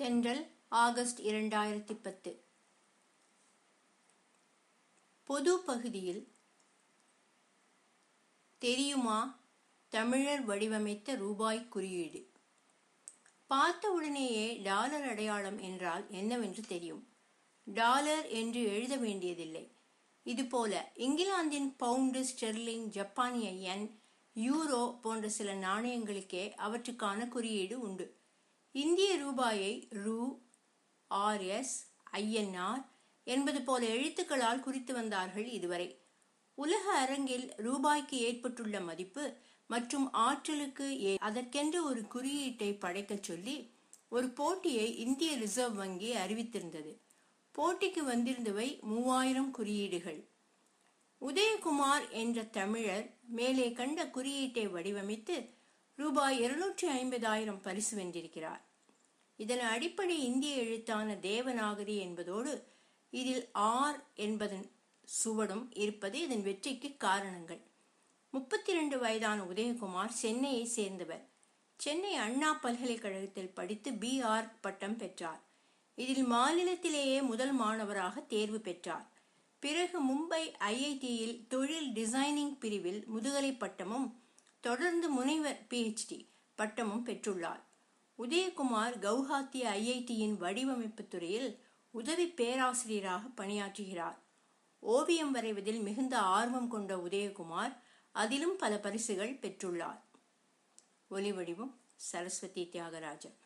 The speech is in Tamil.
தென்றல் ஆகஸ்ட் இரண்டாயிரத்தி பத்து பொது பகுதியில் தெரியுமா தமிழர் வடிவமைத்த ரூபாய் குறியீடு பார்த்த உடனேயே டாலர் அடையாளம் என்றால் என்னவென்று தெரியும் டாலர் என்று எழுத வேண்டியதில்லை இதுபோல இங்கிலாந்தின் பவுண்டு ஸ்டெர்லிங் ஜப்பானிய யன் யூரோ போன்ற சில நாணயங்களுக்கே அவற்றுக்கான குறியீடு உண்டு இந்திய ரூபாயை ரூ ஆர்எஸ் ஐஎன்ஆர் என்பது போல எழுத்துக்களால் குறித்து வந்தார்கள் இதுவரை உலக அரங்கில் ரூபாய்க்கு ஏற்பட்டுள்ள மதிப்பு மற்றும் ஆற்றலுக்கு ஏ- அதற்கென்று ஒரு குறியீட்டை படைக்கச் சொல்லி ஒரு போட்டியை இந்திய ரிசர்வ் வங்கி அறிவித்திருந்தது போட்டிக்கு வந்திருந்தவை மூவாயிரம் குறியீடுகள் உதயகுமார் என்ற தமிழர் மேலே கண்ட குறியீட்டை வடிவமைத்து ரூபாய் இருநூற்றி ஐம்பதாயிரம் பரிசு வென்றிருக்கிறார் இதன் அடிப்படை இந்திய எழுத்தான தேவநாகரி என்பதோடு இதில் ஆர் என்பதன் சுவடும் இருப்பது இதன் வெற்றிக்கு காரணங்கள் முப்பத்தி இரண்டு வயதான உதயகுமார் சென்னையை சேர்ந்தவர் சென்னை அண்ணா பல்கலைக்கழகத்தில் படித்து பிஆர் பட்டம் பெற்றார் இதில் மாநிலத்திலேயே முதல் மாணவராக தேர்வு பெற்றார் பிறகு மும்பை ஐஐடியில் தொழில் டிசைனிங் பிரிவில் முதுகலை பட்டமும் தொடர்ந்து முனைவர் பிஹெச்டி பட்டமும் பெற்றுள்ளார் உதயகுமார் கவுஹாத்தி ஐஐடியின் வடிவமைப்பு துறையில் உதவி பேராசிரியராக பணியாற்றுகிறார் ஓவியம் வரைவதில் மிகுந்த ஆர்வம் கொண்ட உதயகுமார் அதிலும் பல பரிசுகள் பெற்றுள்ளார் ஒலி வடிவம் சரஸ்வதி தியாகராஜன்